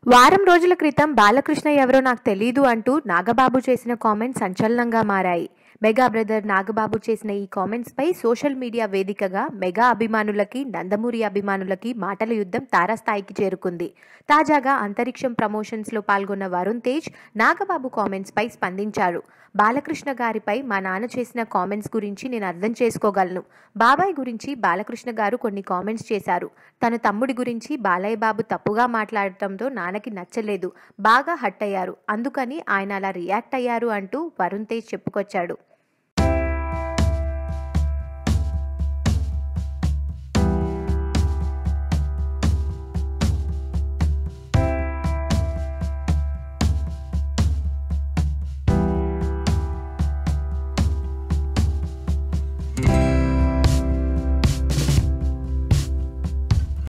వారం రోజుల క్రితం బాలకృష్ణ ఎవరో నాకు తెలీదు అంటూ నాగబాబు చేసిన కామెంట్స్ సంచలనంగా మారాయి మెగా బ్రదర్ నాగబాబు చేసిన ఈ కామెంట్స్ పై సోషల్ మీడియా వేదికగా మెగా అభిమానులకి నందమూరి అభిమానులకి మాటల యుద్ధం తారాస్థాయికి చేరుకుంది తాజాగా అంతరిక్షం ప్రమోషన్స్ లో పాల్గొన్న వరుణ్ తేజ్ నాగబాబు కామెంట్స్ పై స్పందించారు బాలకృష్ణ గారిపై మా నాన్న చేసిన కామెంట్స్ గురించి నేను అర్థం చేసుకోగలను బాబాయ్ గురించి బాలకృష్ణ గారు కొన్ని కామెంట్స్ చేశారు తన తమ్ముడి గురించి బాలయ్య బాబు తప్పుగా మాట్లాడటంతో నాన్నకి నచ్చలేదు బాగా హట్ అయ్యారు అందుకని ఆయన అలా రియాక్ట్ అయ్యారు అంటూ వరుణ్ తేజ్ చెప్పుకొచ్చాడు